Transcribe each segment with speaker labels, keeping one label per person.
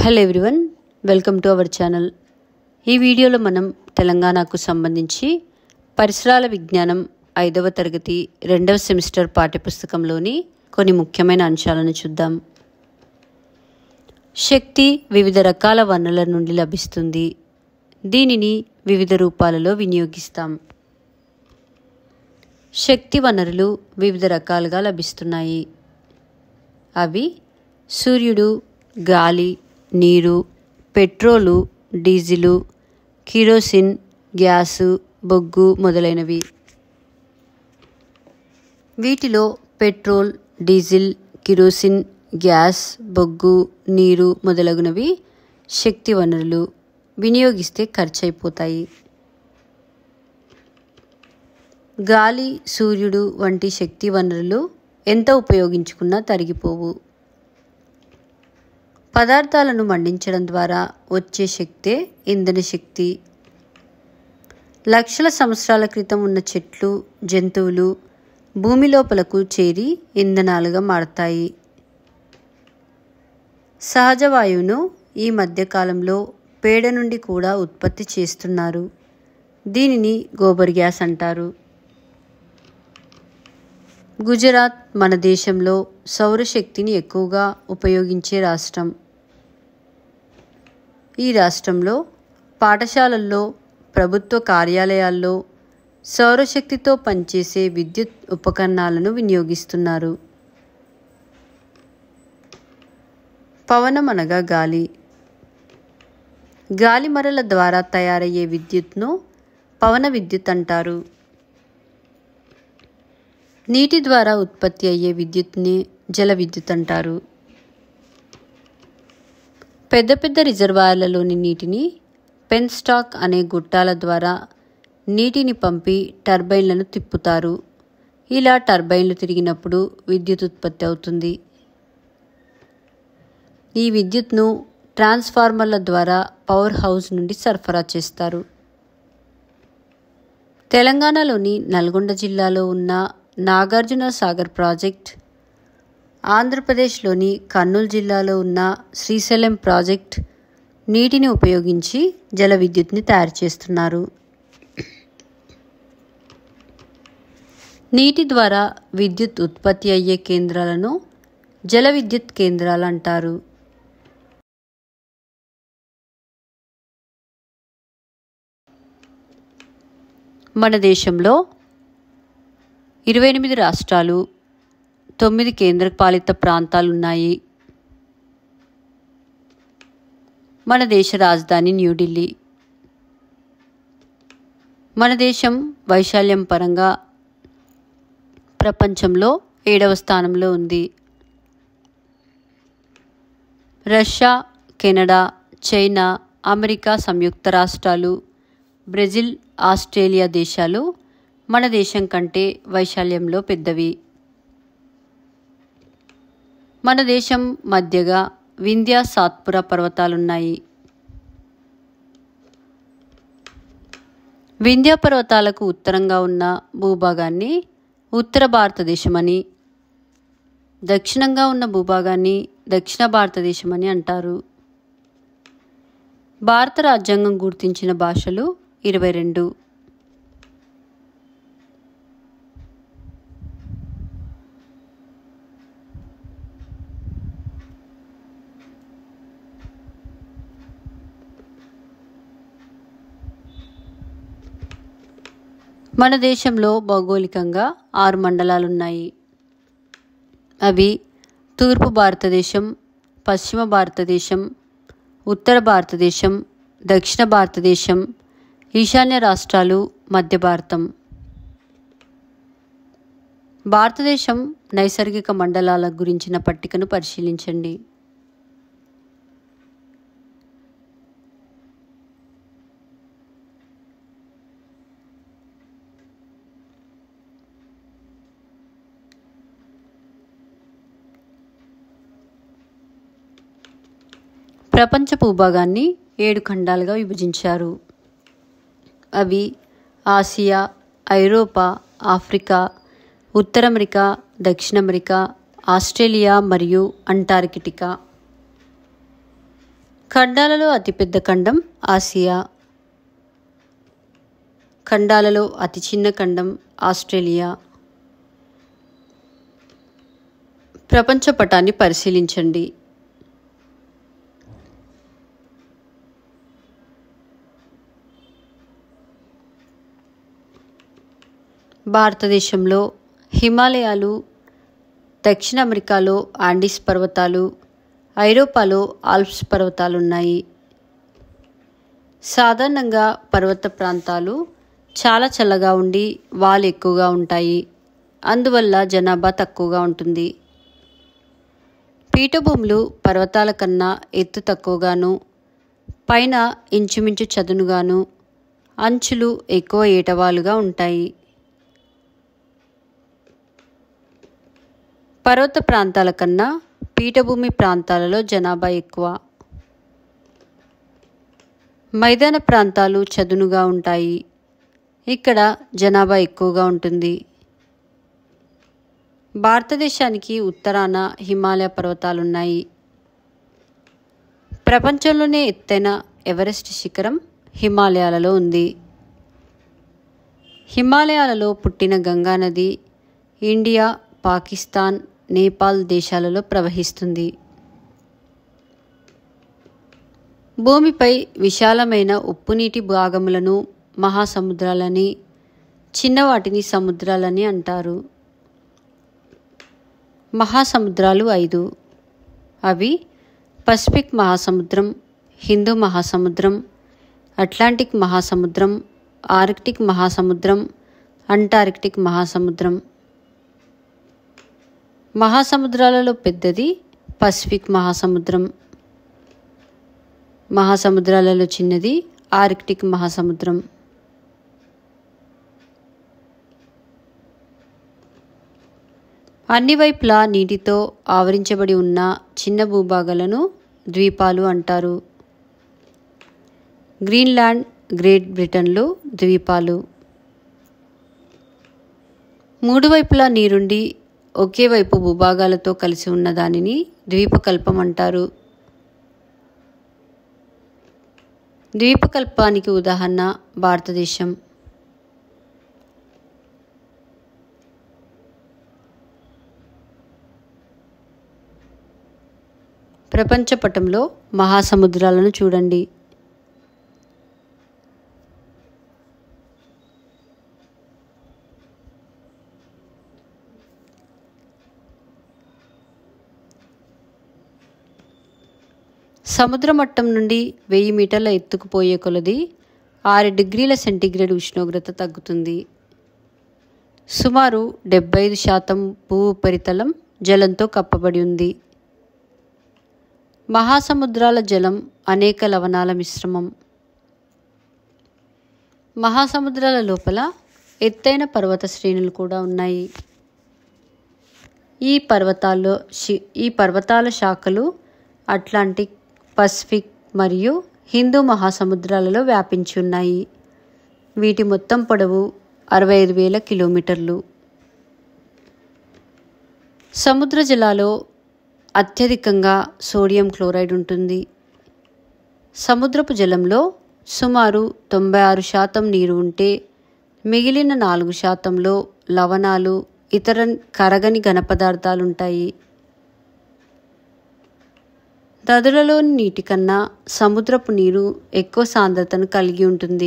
Speaker 1: hello everyone welcome to our channel ఈ వీడియోలో మనం తెలంగాణకు సంబంధించి పరిసరాల విజ్ఞానం ఐదవ తరగతి రెండవ సెమిస్టర్ పాఠ్యపుస్తకంలోని కొన్ని ముఖ్యమైన అంశాలను చూద్దాం శక్తి వివిధ రకాల వనరుల నుండి లభిస్తుంది దీనిని వివిధ రూపాలలో వినియోగిస్తాం శక్తి వనరులు వివిధ రకాలుగా లభిస్తున్నాయి అవి సూర్యుడు గాలి నీరు పెట్రోలు డీజిలు కిరోసిన్ గ్యాసు బొగ్గు మొదలైనవి వీటిలో పెట్రోల్ డీజిల్ కిరోసిన్ గ్యాస్ బొగ్గు నీరు మొదలగునవి శక్తి వనరులు వినియోగిస్తే ఖర్చు అయిపోతాయి గాలి సూర్యుడు వంటి శక్తి వనరులు ఎంత ఉపయోగించుకున్నా తరిగిపోవు పదార్థాలను మండించడం ద్వారా వచ్చే శక్తే ఇంధన శక్తి లక్షల సంవత్సరాల క్రితం ఉన్న చెట్లు జంతువులు భూమి లోపలకు చేరి ఇంధనాలుగా మారతాయి సహజ వాయువును ఈ మధ్యకాలంలో పేడ నుండి కూడా ఉత్పత్తి చేస్తున్నారు దీనిని గోబర్ గ్యాస్ అంటారు గుజరాత్ మన దేశంలో సౌరశక్తిని ఎక్కువగా ఉపయోగించే రాష్ట్రం ఈ రాష్ట్రంలో పాఠశాలల్లో ప్రభుత్వ కార్యాలయాల్లో సౌరశక్తితో పనిచేసే విద్యుత్ ఉపకరణాలను వినియోగిస్తున్నారు పవనం అనగా గాలి గాలి మరల ద్వారా తయారయ్యే విద్యుత్ను పవన విద్యుత్ అంటారు నీటి ద్వారా ఉత్పత్తి అయ్యే విద్యుత్ని జల విద్యుత్ అంటారు పెద్ద పెద్ద రిజర్వాయర్లలోని నీటిని పెన్స్టాక్ అనే గుట్టాల ద్వారా నీటిని పంపి టర్బైన్లను తిప్పుతారు ఇలా టర్బైన్లు తిరిగినప్పుడు విద్యుత్ ఉత్పత్తి అవుతుంది ఈ విద్యుత్ను ట్రాన్స్ఫార్మర్ల ద్వారా పవర్ హౌస్ నుండి సరఫరా చేస్తారు తెలంగాణలోని నల్గొండ జిల్లాలో ఉన్న నాగార్జున సాగర్ ప్రాజెక్ట్ ఆంధ్రప్రదేశ్లోని కర్నూలు జిల్లాలో ఉన్న శ్రీశైలం ప్రాజెక్ట్ నీటిని ఉపయోగించి జల విద్యుత్ని తయారు చేస్తున్నారు నీటి ద్వారా విద్యుత్ ఉత్పత్తి అయ్యే కేంద్రాలను జల విద్యుత్ కేంద్రాలు అంటారు మన దేశంలో ఇరవై ఎనిమిది రాష్ట్రాలు తొమ్మిది కేంద్రపాలిత ప్రాంతాలు ఉన్నాయి మన దేశ రాజధాని న్యూఢిల్లీ మన దేశం వైశాల్యం పరంగా ప్రపంచంలో ఏడవ స్థానంలో ఉంది రష్యా కెనడా చైనా అమెరికా సంయుక్త రాష్ట్రాలు బ్రెజిల్ ఆస్ట్రేలియా దేశాలు మన దేశం కంటే వైశాల్యంలో పెద్దవి మన దేశం మధ్యగా వింధ్యా సాత్పుర పర్వతాలున్నాయి వింధ్యా పర్వతాలకు ఉత్తరంగా ఉన్న భూభాగాన్ని ఉత్తర భారతదేశం అని దక్షిణంగా ఉన్న భూభాగాన్ని దక్షిణ భారతదేశం అని అంటారు భారత రాజ్యాంగం గుర్తించిన భాషలు ఇరవై రెండు మన దేశంలో భౌగోళికంగా ఆరు మండలాలున్నాయి అవి తూర్పు భారతదేశం పశ్చిమ భారతదేశం ఉత్తర భారతదేశం దక్షిణ భారతదేశం ఈశాన్య రాష్ట్రాలు మధ్య భారతం భారతదేశం నైసర్గిక మండలాల గురించిన పట్టికను పరిశీలించండి ప్రపంచ భూభాగాన్ని ఏడు ఖండాలుగా విభజించారు అవి ఆసియా ఐరోపా ఆఫ్రికా ఉత్తర అమెరికా దక్షిణ అమెరికా ఆస్ట్రేలియా మరియు అంటార్కిటికా ఖండాలలో అతిపెద్ద ఖండం ఆసియా ఖండాలలో అతి చిన్న ఖండం ఆస్ట్రేలియా ప్రపంచ పటాన్ని పరిశీలించండి భారతదేశంలో హిమాలయాలు దక్షిణ అమెరికాలో ఆండీస్ పర్వతాలు ఐరోపాలో ఆల్ప్స్ పర్వతాలు ఉన్నాయి సాధారణంగా పర్వత ప్రాంతాలు చాలా చల్లగా ఉండి వాలు ఎక్కువగా ఉంటాయి అందువల్ల జనాభా తక్కువగా ఉంటుంది పీఠభూములు పర్వతాల కన్నా ఎత్తు తక్కువగాను పైన ఇంచుమించు చదునుగాను అంచులు ఎక్కువ ఏటవాలుగా ఉంటాయి పర్వత ప్రాంతాల కన్నా పీఠభూమి ప్రాంతాలలో జనాభా ఎక్కువ మైదాన ప్రాంతాలు చదునుగా ఉంటాయి ఇక్కడ జనాభా ఎక్కువగా ఉంటుంది భారతదేశానికి ఉత్తరాన హిమాలయ పర్వతాలున్నాయి ప్రపంచంలోనే ఎత్తైన ఎవరెస్ట్ శిఖరం హిమాలయాలలో ఉంది హిమాలయాలలో పుట్టిన గంగానది ఇండియా పాకిస్తాన్ నేపాల్ దేశాలలో ప్రవహిస్తుంది భూమిపై విశాలమైన ఉప్పునీటి భాగములను మహాసముద్రాలని చిన్నవాటిని సముద్రాలని అంటారు మహాసముద్రాలు ఐదు అవి పసిఫిక్ మహాసముద్రం హిందూ మహాసముద్రం అట్లాంటిక్ మహాసముద్రం ఆర్కిటిక్ మహాసముద్రం అంటార్కిటిక్ మహాసముద్రం మహాసముద్రాలలో పెద్దది పసిఫిక్ మహాసముద్రం మహాసముద్రాలలో చిన్నది ఆర్కిటిక్ మహాసముద్రం అన్ని వైపులా నీటితో ఆవరించబడి ఉన్న చిన్న భూభాగాలను ద్వీపాలు అంటారు గ్రీన్లాండ్ గ్రేట్ బ్రిటన్లు ద్వీపాలు మూడు వైపులా నీరుండి ఒకే వైపు భూభాగాలతో కలిసి ఉన్న దానిని ద్వీపకల్పం అంటారు ద్వీపకల్పానికి ఉదాహరణ భారతదేశం ప్రపంచ పటంలో మహాసముద్రాలను చూడండి సముద్ర మట్టం నుండి వెయ్యి మీటర్ల ఎత్తుకు పోయే కొలది ఆరు డిగ్రీల సెంటీగ్రేడ్ ఉష్ణోగ్రత తగ్గుతుంది సుమారు డెబ్బై ఐదు శాతం భూ ఉపరితలం జలంతో కప్పబడి ఉంది మహాసముద్రాల జలం అనేక లవణాల మిశ్రమం మహాసముద్రాల లోపల ఎత్తైన పర్వత శ్రేణులు కూడా ఉన్నాయి ఈ పర్వతాల్లో శి- ఈ పర్వతాల శాఖలు అట్లాంటిక్ పసిఫిక్ మరియు హిందూ మహాసముద్రాలలో వ్యాపించి ఉన్నాయి వీటి మొత్తం పొడవు అరవై ఐదు వేల కిలోమీటర్లు సముద్ర జలాలో అత్యధికంగా సోడియం క్లోరైడ్ ఉంటుంది సముద్రపు జలంలో సుమారు తొంభై ఆరు శాతం నీరు ఉంటే మిగిలిన నాలుగు శాతంలో లవణాలు ఇతర కరగని ఘనపదార్థాలు ఉంటాయి నదులలోని నీటి కన్నా సముద్రపు నీరు ఎక్కువ సాంద్రతను కలిగి ఉంటుంది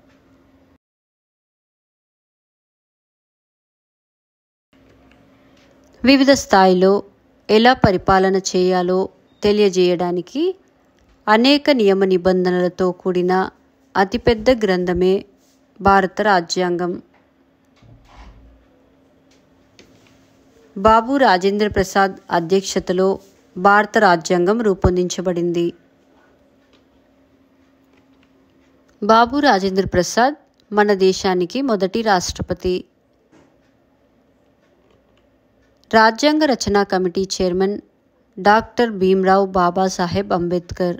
Speaker 1: వివిధ స్థాయిలో ఎలా పరిపాలన చేయాలో తెలియజేయడానికి అనేక నియమ నిబంధనలతో కూడిన అతిపెద్ద గ్రంథమే భారత రాజ్యాంగం బాబు రాజేంద్ర ప్రసాద్ అధ్యక్షతలో భారత రాజ్యాంగం రూపొందించబడింది బాబు రాజేంద్ర ప్రసాద్ మన దేశానికి మొదటి రాష్ట్రపతి రాజ్యాంగ రచనా committee chairman doctor Bhimrao Babasaheb Ambedkar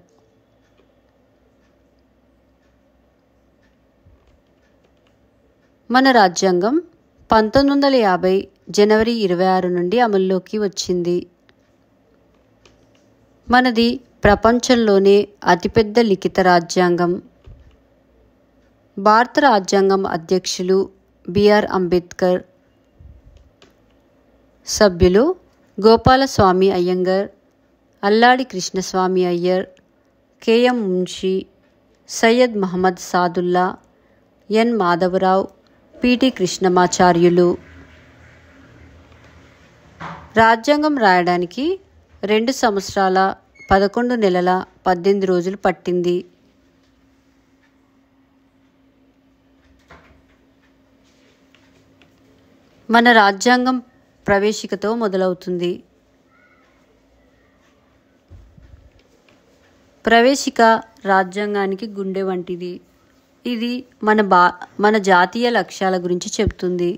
Speaker 1: మన రాజ్యాంగం పంతొమ్మిది వందల యాభై జనవరి ఇరవై ఆరు నుండి అమల్లోకి వచ్చింది మనది ప్రపంచంలోనే అతిపెద్ద లిఖిత రాజ్యాంగం భారత రాజ్యాంగం అధ్యక్షులు బిఆర్ అంబేద్కర్ సభ్యులు Gopalaswami Ayyangar Alladi Krishnaswami Iyer KM Munshi Syed Mohammed Saadulla N Madhavarao PT Krishnamacharyulu రాజ్యాంగం రాయడానికి రెండు సంవత్సరాల పదకొండు నెలల పద్దెనిమిది రోజులు పట్టింది మన రాజ్యాంగం ప్రవేశికతో మొదలవుతుంది ప్రవేశిక రాజ్యాంగానికి గుండె వంటిది ఇది మన బా మన జాతీయ లక్ష్యాల గురించి చెబుతుంది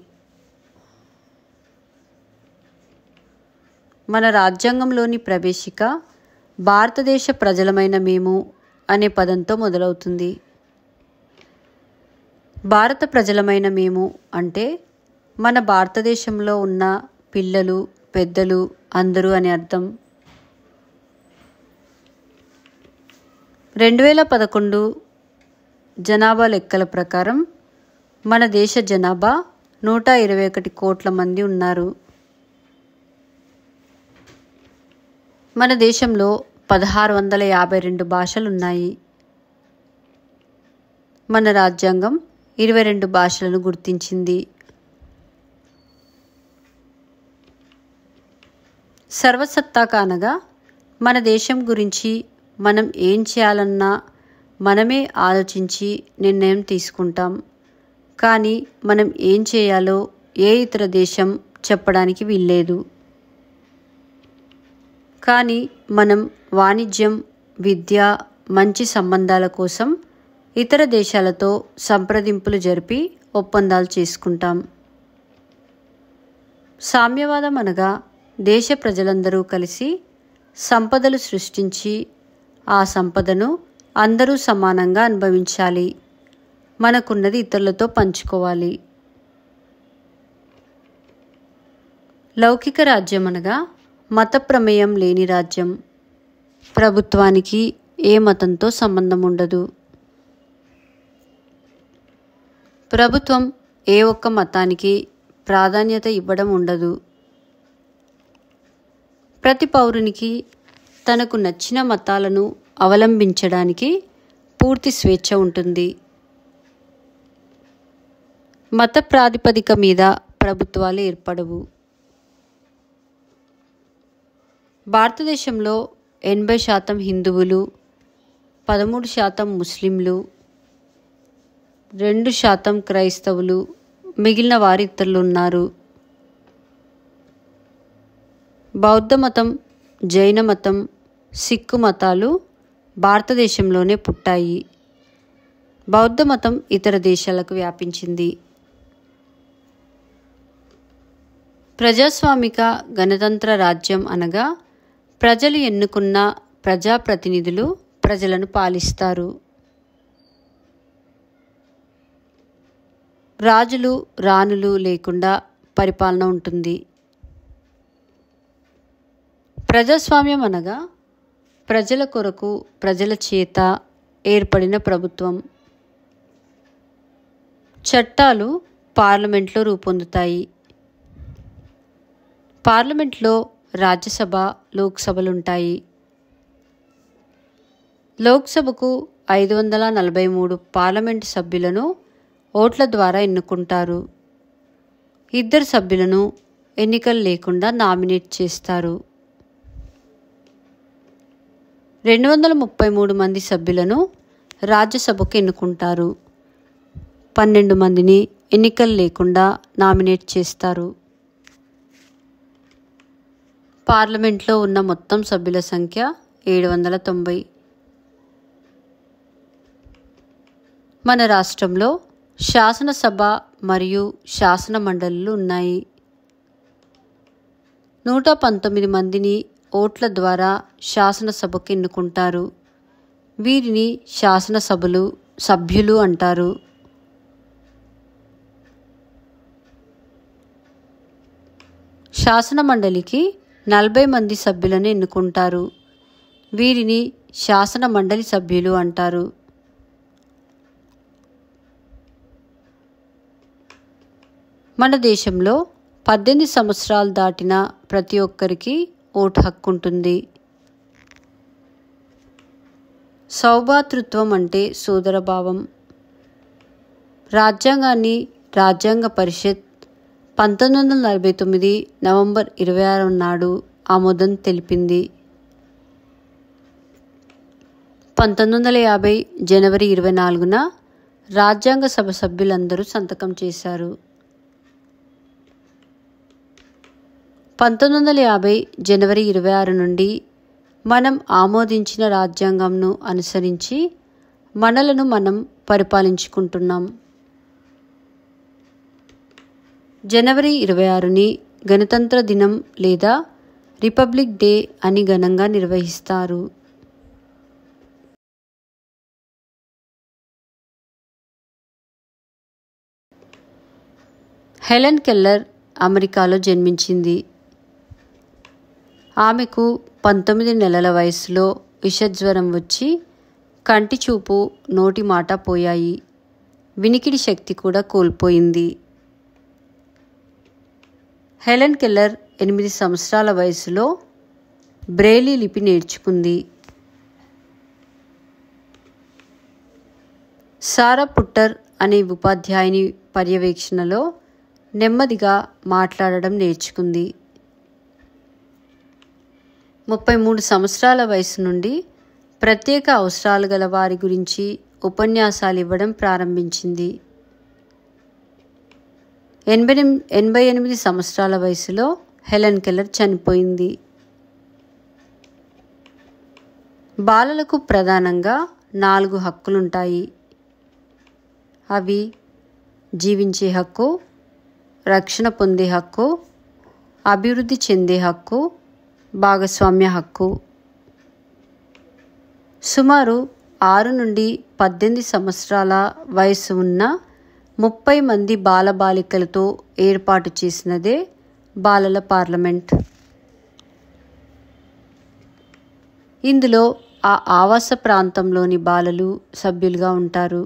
Speaker 1: మన రాజ్యాంగంలోని ప్రవేశిక భారతదేశ ప్రజలమైన మేము అనే పదంతో మొదలవుతుంది భారత ప్రజలమైన మేము అంటే మన భారతదేశంలో ఉన్న పిల్లలు పెద్దలు అందరూ అని అర్థం రెండు వేల పదకొండు జనాభా లెక్కల ప్రకారం మన దేశ జనాభా నూట ఇరవై ఒకటి కోట్ల మంది ఉన్నారు మన దేశంలో పదహారు వందల యాభై రెండు భాషలు ఉన్నాయి మన రాజ్యాంగం ఇరవై రెండు భాషలను గుర్తించింది సర్వసత్తాక అనగా మన దేశం గురించి మనం ఏం చేయాలన్నా మనమే ఆలోచించి నిర్ణయం తీసుకుంటాం కానీ మనం ఏం చేయాలో ఏ ఇతర దేశం చెప్పడానికి వీల్లేదు కానీ మనం వాణిజ్యం విద్య మంచి సంబంధాల కోసం ఇతర దేశాలతో సంప్రదింపులు జరిపి ఒప్పందాలు చేసుకుంటాం సామ్యవాదం అనగా దేశ ప్రజలందరూ కలిసి సంపదలు సృష్టించి ఆ సంపదను అందరూ సమానంగా అనుభవించాలి మనకున్నది ఇతరులతో పంచుకోవాలి లౌకిక రాజ్యం అనగా మత ప్రమేయం లేని రాజ్యం ప్రభుత్వానికి ఏ మతంతో సంబంధం ఉండదు ప్రభుత్వం ఏ ఒక్క మతానికి ప్రాధాన్యత ఇవ్వడం ఉండదు ప్రతి పౌరునికి తనకు నచ్చిన మతాలను అవలంబించడానికి పూర్తి స్వేచ్ఛ ఉంటుంది మత ప్రాతిపదిక మీద ప్రభుత్వాలు ఏర్పడవు భారతదేశంలో ఎనభై శాతం హిందువులు పదమూడు శాతం ముస్లింలు రెండు శాతం క్రైస్తవులు మిగిలిన వారి ఇతరులు ఉన్నారు బౌద్ధ మతం జైన మతం సిక్కు మతాలు భారతదేశంలోనే పుట్టాయి బౌద్ధ మతం ఇతర దేశాలకు వ్యాపించింది ప్రజాస్వామిక గణతంత్ర రాజ్యం అనగా ప్రజలు ఎన్నుకున్న ప్రజాప్రతినిధులు ప్రజలను పాలిస్తారు రాజులు రాణులు లేకుండా పరిపాలన ఉంటుంది ప్రజాస్వామ్యం అనగా ప్రజల కొరకు ప్రజల చేత ఏర్పడిన ప్రభుత్వం చట్టాలు పార్లమెంట్లో రూపొందుతాయి పార్లమెంట్లో రాజ్యసభ లోక్సభలుంటాయి లోక్సభకు ఐదు వందల నలభై మూడు పార్లమెంటు సభ్యులను ఓట్ల ద్వారా ఎన్నుకుంటారు ఇద్దరు సభ్యులను ఎన్నికలు లేకుండా నామినేట్ చేస్తారు రెండు వందల ముప్పై మూడు మంది సభ్యులను రాజ్యసభకు ఎన్నుకుంటారు పన్నెండు మందిని ఎన్నికలు లేకుండా నామినేట్ చేస్తారు పార్లమెంట్లో ఉన్న మొత్తం సభ్యుల సంఖ్య ఏడు వందల తొంభై మన రాష్ట్రంలో శాసనసభ మరియు శాసన మండలులు ఉన్నాయి నూట పంతొమ్మిది మందిని ఓట్ల ద్వారా శాసనసభకు ఎన్నుకుంటారు వీరిని శాసనసభలు సభ్యులు అంటారు శాసన మండలికి నలభై మంది సభ్యులను ఎన్నుకుంటారు వీరిని శాసన మండలి సభ్యులు అంటారు మన దేశంలో పద్దెనిమిది సంవత్సరాలు దాటిన ప్రతి ఒక్కరికి ఓటు హక్కు ఉంటుంది సౌభాతృత్వం అంటే సోదరభావం రాజ్యాంగాన్ని రాజ్యాంగ పరిషత్ పంతొమ్మిది వందల నలభై తొమ్మిది నవంబర్ ఇరవై ఆరు నాడు ఆమోదం తెలిపింది పంతొమ్మిది వందల యాభై జనవరి ఇరవై నాలుగున రాజ్యాంగ సభ సభ్యులందరూ సంతకం చేశారు పంతొమ్మిది వందల యాభై జనవరి ఇరవై ఆరు నుండి మనం ఆమోదించిన రాజ్యాంగంను అనుసరించి మనలను మనం పరిపాలించుకుంటున్నాం జనవరి ఇరవై ఆరుని గణతంత్ర దినం లేదా రిపబ్లిక్ డే అని ఘనంగా నిర్వహిస్తారు హెలెన్ కెల్లర్ అమెరికాలో జన్మించింది ఆమెకు పంతొమ్మిది నెలల వయసులో విషజ్వరం వచ్చి కంటి చూపు నోటి మాట పోయాయి వినికిడి శక్తి కూడా కోల్పోయింది హెలెన్ కెల్లర్ ఎనిమిది సంవత్సరాల వయసులో బ్రెయిలీ లిపి నేర్చుకుంది సారా పుట్టర్ అనే ఉపాధ్యాయుని పర్యవేక్షణలో నెమ్మదిగా మాట్లాడడం నేర్చుకుంది ముప్పై మూడు సంవత్సరాల వయసు నుండి ప్రత్యేక అవసరాలు గల వారి గురించి ఉపన్యాసాలు ఇవ్వడం ప్రారంభించింది ఎనభై ఎనభై ఎనిమిది సంవత్సరాల వయసులో హెలెన్ కెల్లర్ చనిపోయింది బాలలకు ప్రధానంగా నాలుగు హక్కులుంటాయి అవి జీవించే హక్కు రక్షణ పొందే హక్కు అభివృద్ధి చెందే హక్కు భాగస్వామ్య హక్కు సుమారు ఆరు నుండి పద్దెనిమిది సంవత్సరాల వయసు ఉన్న ముప్పై మంది బాలబాలికలతో ఏర్పాటు చేసినదే బాలల పార్లమెంట్ ఇందులో ఆ ఆవాస ప్రాంతంలోని బాలలు సభ్యులుగా ఉంటారు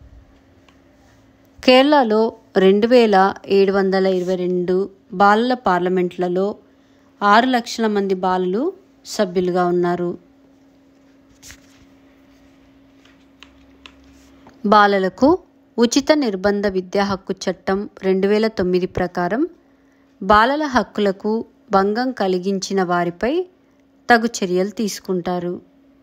Speaker 1: కేరళలో రెండు వేల ఏడు వందల ఇరవై రెండు బాలల పార్లమెంట్లలో ఆరు లక్షల మంది బాలలు సభ్యులుగా ఉన్నారు బాలలకు ఉచిత నిర్బంధ విద్యా హక్కు చట్టం రెండు వేల తొమ్మిది ప్రకారం బాలల హక్కులకు భంగం కలిగించిన వారిపై తగు చర్యలు తీసుకుంటారు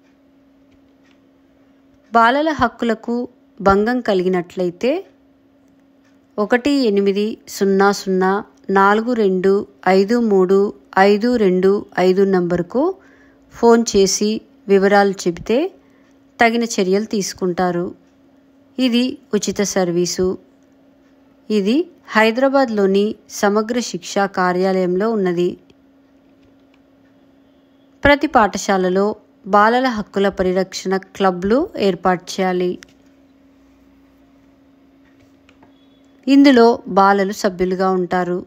Speaker 1: బాలల హక్కులకు భంగం కలిగినట్లయితే ఒకటి ఎనిమిది సున్నా సున్నా నాలుగు రెండు ఐదు మూడు ఐదు రెండు ఐదు నంబరుకు ఫోన్ చేసి వివరాలు చెబితే తగిన చర్యలు తీసుకుంటారు ఇది ఉచిత సర్వీసు ఇది హైదరాబాద్లోని సమగ్ర శిక్షా కార్యాలయంలో ఉన్నది ప్రతి పాఠశాలలో బాలల హక్కుల పరిరక్షణ క్లబ్లు ఏర్పాటు చేయాలి ఇందులో బాలలు సభ్యులుగా ఉంటారు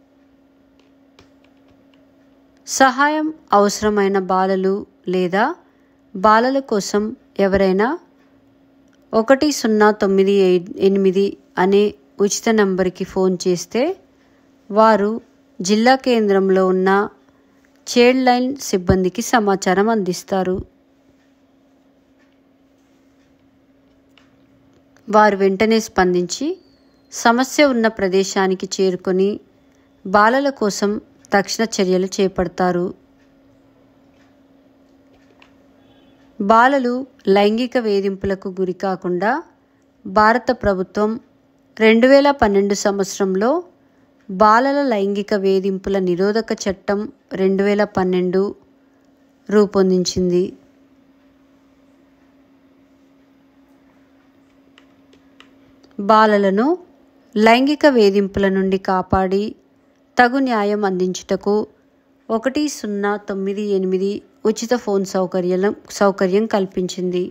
Speaker 1: సహాయం అవసరమైన బాలలు లేదా బాలల కోసం ఎవరైనా ఒకటి సున్నా తొమ్మిది ఎనిమిది అనే ఉచిత నంబర్కి ఫోన్ చేస్తే వారు జిల్లా కేంద్రంలో ఉన్న చైల్డ్ లైన్ సిబ్బందికి సమాచారం అందిస్తారు వారు వెంటనే స్పందించి సమస్య ఉన్న ప్రదేశానికి చేరుకొని బాలల కోసం తక్షణ చర్యలు చేపడతారు బాలలు లైంగిక వేధింపులకు గురి కాకుండా భారత ప్రభుత్వం రెండు వేల పన్నెండు సంవత్సరంలో బాలల లైంగిక వేధింపుల నిరోధక చట్టం రెండు వేల పన్నెండు రూపొందించింది బాలలను లైంగిక వేధింపుల నుండి కాపాడి తగు న్యాయం అందించుటకు ఒకటి సున్నా తొమ్మిది ఎనిమిది ఉచిత ఫోన్ సౌకర్యం సౌకర్యం కల్పించింది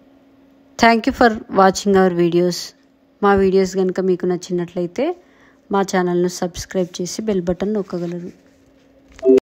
Speaker 1: thank you for watching our videos మా వీడియోస్ కనుక మీకు నచ్చినట్లయితే మా ఛానల్ను సబ్స్క్రైబ్ చేసి బెల్ బటన్ నొక్కగలరు